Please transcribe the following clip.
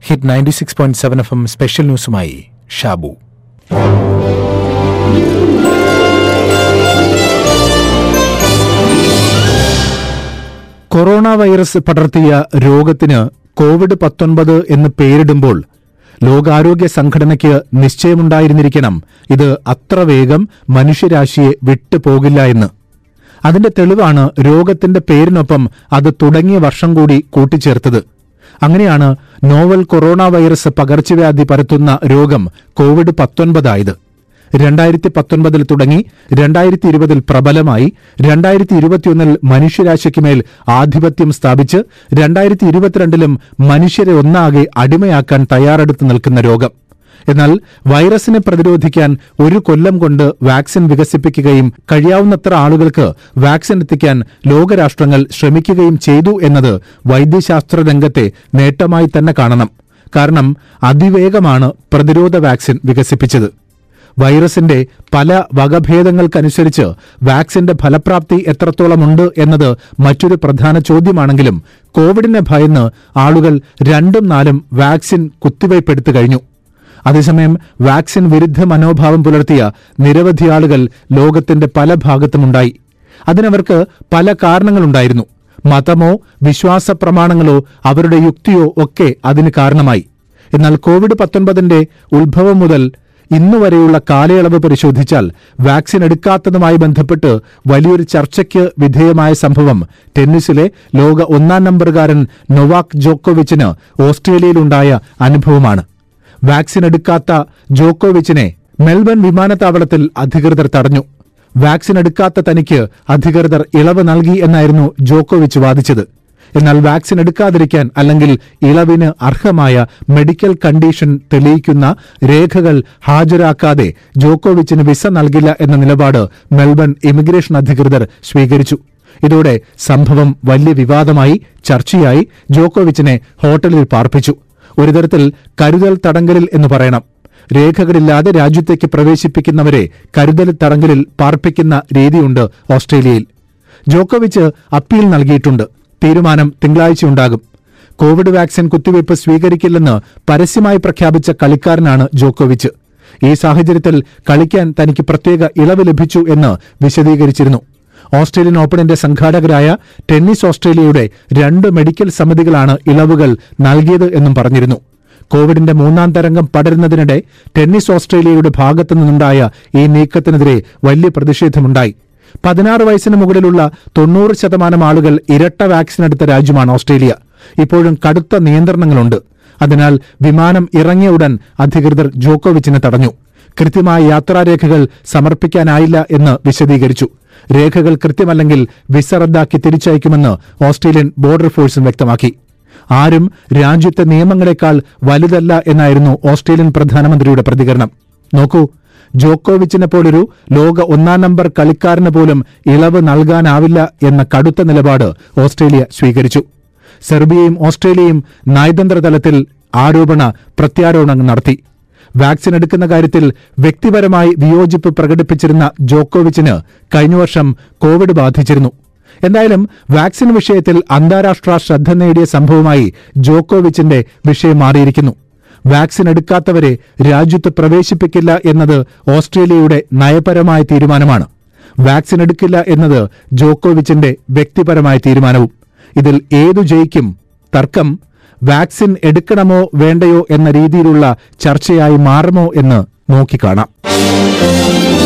hit ninety six point seven F M special ന്യൂസുമായി Shabu corona virus പടർത്തിയ രോഗത്തിന് covid പത്തൊൻപത് എന്ന് പേരിടുമ്പോൾ ലോകാരോഗ്യ സംഘടനയ്ക്ക് നിശ്ചയമുണ്ടായിരുന്നിരിക്കണം ഇത് അത്ര വേഗം മനുഷ്യരാശിയെ വിട്ടുപോകില്ല എന്ന് അതിന്റെ തെളിവാണ് രോഗത്തിന്റെ പേരിനൊപ്പം അത് തുടങ്ങിയ വർഷം കൂടി കൂട്ടിച്ചേർത്തത് അങ്ങനെയാണ് നോവൽ കൊറോണ വൈറസ് പകർച്ചവ്യാധി പരത്തുന്ന രോഗം കോവിഡ് പത്തൊൻപതായത് രണ്ടായിരത്തി പത്തൊൻപതിൽ തുടങ്ങി രണ്ടായിരത്തി ഇരുപതിൽ പ്രബലമായി രണ്ടായിരത്തി ഇരുപത്തിയൊന്നിൽ മനുഷ്യരാശിക്കുമേൽ ആധിപത്യം സ്ഥാപിച്ച് രണ്ടായിരത്തി ഇരുപത്തിരണ്ടിലും മനുഷ്യരെ ഒന്നാകെ അടിമയാക്കാൻ തയ്യാറെടുത്ത് നിൽക്കുന്ന രോഗം എന്നാൽ വൈറസിനെ പ്രതിരോധിക്കാൻ ഒരു കൊല്ലം കൊണ്ട് വാക്സിൻ വികസിപ്പിക്കുകയും കഴിയാവുന്നത്ര ആളുകൾക്ക് വാക്സിൻ എത്തിക്കാൻ ലോകരാഷ്ട്രങ്ങൾ ശ്രമിക്കുകയും ചെയ്തു എന്നത് വൈദ്യശാസ്ത്ര രംഗത്തെ നേട്ടമായി തന്നെ കാണണം കാരണം അതിവേഗമാണ് പ്രതിരോധ വാക്സിൻ വികസിപ്പിച്ചത് വൈറസിന്റെ പല വകഭേദങ്ങൾക്കനുസരിച്ച് വാക്സിന്റെ ഫലപ്രാപ്തി എത്രത്തോളമുണ്ട് എന്നത് മറ്റൊരു പ്രധാന ചോദ്യമാണെങ്കിലും കോവിഡിനെ ഭയന്ന് ആളുകൾ രണ്ടും നാലും വാക്സിൻ കുത്തിവയ്പ്പെടുത്തു കഴിഞ്ഞു അതേസമയം വാക്സിൻ വിരുദ്ധ മനോഭാവം പുലർത്തിയ നിരവധി ആളുകൾ ലോകത്തിന്റെ പല ഭാഗത്തുമുണ്ടായി അതിനവർക്ക് പല കാരണങ്ങളുണ്ടായിരുന്നു മതമോ വിശ്വാസ പ്രമാണങ്ങളോ അവരുടെ യുക്തിയോ ഒക്കെ അതിന് കാരണമായി എന്നാൽ കോവിഡ് പത്തൊൻപതിന്റെ ഉത്ഭവം മുതൽ ഇന്നുവരെയുള്ള കാലയളവ് പരിശോധിച്ചാൽ വാക്സിൻ എടുക്കാത്തതുമായി ബന്ധപ്പെട്ട് വലിയൊരു ചർച്ചയ്ക്ക് വിധേയമായ സംഭവം ടെന്നീസിലെ ലോക ഒന്നാം നമ്പറുകാരൻ നൊവാക് ജോക്കോവിച്ചിന് ഓസ്ട്രേലിയയിലുണ്ടായ അനുഭവമാണ് വാക്സിൻ എടുക്കാത്ത ജോക്കോവിച്ചിനെ മെൽബൺ വിമാനത്താവളത്തിൽ അധികൃതർ തടഞ്ഞു വാക്സിൻ എടുക്കാത്ത തനിക്ക് അധികൃതർ ഇളവ് നൽകി എന്നായിരുന്നു ജോക്കോവിച്ച് വാദിച്ചത് എന്നാൽ വാക്സിൻ എടുക്കാതിരിക്കാൻ അല്ലെങ്കിൽ ഇളവിന് അർഹമായ മെഡിക്കൽ കണ്ടീഷൻ തെളിയിക്കുന്ന രേഖകൾ ഹാജരാക്കാതെ ജോക്കോവിച്ചിന് വിസ നൽകില്ല എന്ന നിലപാട് മെൽബൺ ഇമിഗ്രേഷൻ അധികൃതർ സ്വീകരിച്ചു ഇതോടെ സംഭവം വലിയ വിവാദമായി ചർച്ചയായി ജോക്കോവിച്ചിനെ ഹോട്ടലിൽ പാർപ്പിച്ചു ഒരു തരത്തിൽ കരുതൽ തടങ്കലിൽ എന്ന് പറയണം രേഖകളില്ലാതെ രാജ്യത്തേക്ക് പ്രവേശിപ്പിക്കുന്നവരെ കരുതൽ തടങ്കലിൽ പാർപ്പിക്കുന്ന രീതിയുണ്ട് ഓസ്ട്രേലിയയിൽ ജോക്കോവിച്ച് അപ്പീൽ നൽകിയിട്ടുണ്ട് തീരുമാനം തിങ്കളാഴ്ചയുണ്ടാകും കോവിഡ് വാക്സിൻ കുത്തിവയ്പ് സ്വീകരിക്കില്ലെന്ന് പരസ്യമായി പ്രഖ്യാപിച്ച കളിക്കാരനാണ് ജോക്കോവിച്ച് ഈ സാഹചര്യത്തിൽ കളിക്കാൻ തനിക്ക് പ്രത്യേക ഇളവ് ലഭിച്ചു എന്ന് വിശദീകരിച്ചിരുന്നു ഓസ്ട്രേലിയൻ ഓപ്പണിന്റെ സംഘാടകരായ ടെന്നീസ് ഓസ്ട്രേലിയയുടെ രണ്ട് മെഡിക്കൽ സമിതികളാണ് ഇളവുകൾ നൽകിയത് എന്നും പറഞ്ഞിരുന്നു കോവിഡിന്റെ മൂന്നാം തരംഗം പടരുന്നതിനിടെ ടെന്നീസ് ഓസ്ട്രേലിയയുടെ ഭാഗത്തു നിന്നുണ്ടായ ഈ നീക്കത്തിനെതിരെ വലിയ പ്രതിഷേധമുണ്ടായി പതിനാറ് വയസ്സിന് മുകളിലുള്ള തൊണ്ണൂറ് ശതമാനം ആളുകൾ ഇരട്ട വാക്സിൻ എടുത്ത രാജ്യമാണ് ഓസ്ട്രേലിയ ഇപ്പോഴും കടുത്ത നിയന്ത്രണങ്ങളുണ്ട് അതിനാൽ വിമാനം ഇറങ്ങിയ ഉടൻ അധികൃതർ ജോക്കോവിച്ചിനെ തടഞ്ഞു കൃത്യമായ യാത്രാരേഖകൾ സമർപ്പിക്കാനായില്ല എന്ന് വിശദീകരിച്ചു രേഖകൾ കൃത്യമല്ലെങ്കിൽ വിസ റദ്ദാക്കി തിരിച്ചയക്കുമെന്ന് ഓസ്ട്രേലിയൻ ബോർഡർ ഫോഴ്സും വ്യക്തമാക്കി ആരും രാജ്യത്തെ നിയമങ്ങളെക്കാൾ വലുതല്ല എന്നായിരുന്നു ഓസ്ട്രേലിയൻ പ്രധാനമന്ത്രിയുടെ പ്രതികരണം നോക്കൂ ജോക്കോവിച്ചിനെ പോലൊരു ലോക ഒന്നാം നമ്പർ കളിക്കാരന് പോലും ഇളവ് നൽകാനാവില്ല എന്ന കടുത്ത നിലപാട് ഓസ്ട്രേലിയ സ്വീകരിച്ചു സെർബിയയും ഓസ്ട്രേലിയയും നയതന്ത്ര തലത്തിൽ ആരോപണ പ്രത്യാരോപണങ്ങൾ നടത്തി വാക്സിൻ എടുക്കുന്ന കാര്യത്തിൽ വ്യക്തിപരമായി വിയോജിപ്പ് പ്രകടിപ്പിച്ചിരുന്ന ജോക്കോവിച്ചിന് കഴിഞ്ഞ വർഷം കോവിഡ് ബാധിച്ചിരുന്നു എന്തായാലും വാക്സിൻ വിഷയത്തിൽ അന്താരാഷ്ട്ര ശ്രദ്ധ നേടിയ സംഭവമായി ജോക്കോവിച്ചിന്റെ വിഷയം മാറിയിരിക്കുന്നു വാക്സിൻ എടുക്കാത്തവരെ രാജ്യത്ത് പ്രവേശിപ്പിക്കില്ല എന്നത് ഓസ്ട്രേലിയയുടെ നയപരമായ തീരുമാനമാണ് വാക്സിൻ എടുക്കില്ല എന്നത് ജോക്കോവിച്ചിന്റെ വ്യക്തിപരമായ തീരുമാനവും ഇതിൽ ഏതു ജയിക്കും തർക്കം വാക്സിൻ എടുക്കണമോ വേണ്ടയോ എന്ന രീതിയിലുള്ള ചർച്ചയായി മാറുമോ എന്ന് നോക്കിക്കാണാം